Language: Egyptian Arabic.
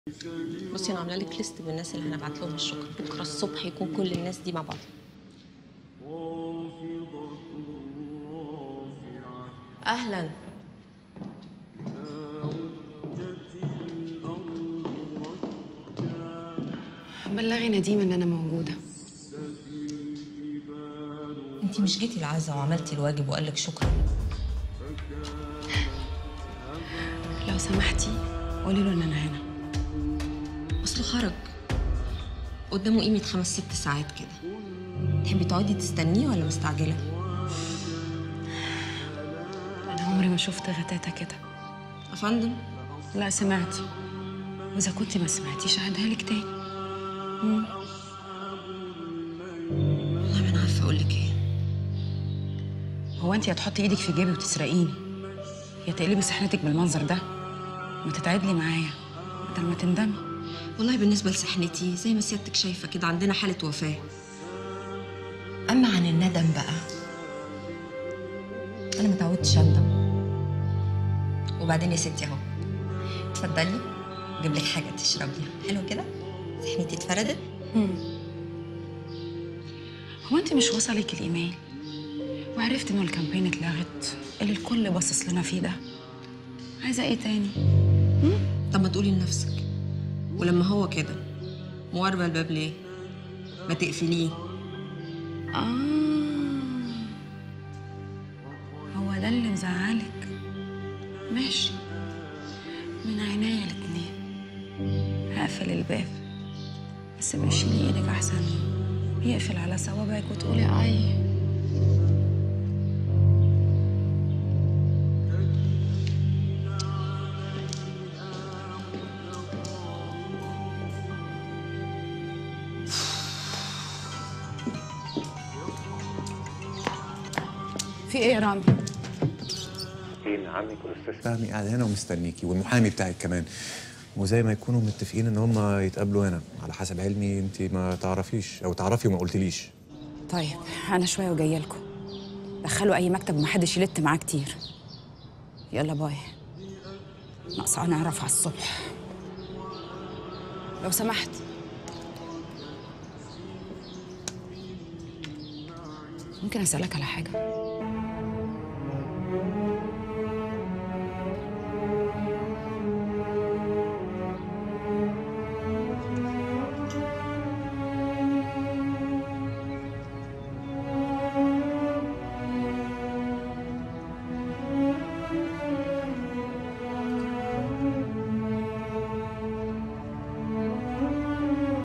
بصي انا عامله لك ليست بالناس اللي هنبعت لهم الشكر بكره الصبح يكون كل الناس دي مع بعض اهلا بلغي نديم ان انا موجوده انت مش جيتي العزا وعملتي الواجب وقال لك شكرا لو سمحتي قولي له ان انا هنا اصله خرج قدامه قيمه خمس ست ساعات كده تحبي تقعدي تستنيه ولا مستعجله انا عمري ما شفت غتاتة كده يا فندم لا سمعتي واذا كنت ما سمعتيش هعيدها لك تاني والله ما انا عارفه اقول لك ايه هو انت هتحطي ايدك في جيبي وتسرقيني يا تقلبي صحنتك بالمنظر ده وتتعدلي معايا بدل ما تندمي والله بالنسبه لسحنتي زي ما سيادتك شايفه كده عندنا حاله وفاه اما عن الندم بقى انا ما اتعودتش اندم وبعدين يا ستي اهو اتفضلي اجيب لك حاجه تشربيها حلو كده سحنتي اتفردت هو انت مش وصلك الايميل وعرفت انه الكامبين اتلغت اللي الكل باصص لنا فيه ده عايزه ايه تاني طب ما تقولي لنفسك ولما هو كده مواربه الباب ليه ما تقفليه آه هو ده اللي مزعلك ماشي من عينيا الاتنين هقفل الباب بس مشيلي ايدك احسن يقفل على صوابعك وتقولي اي في ايه يا رامي؟ فين عمك والاستاذ فهمي قاعد هنا ومستنيكي والمحامي بتاعك كمان وزي ما يكونوا متفقين ان هم يتقابلوا هنا على حسب علمي انت ما تعرفيش او تعرفي وما قلتليش طيب انا شويه وجايه لكم دخلوا اي مكتب ومحدش يلت معاه كتير يلا باي ناقصه انا اعرف على الصبح لو سمحت ممكن اسالك على حاجه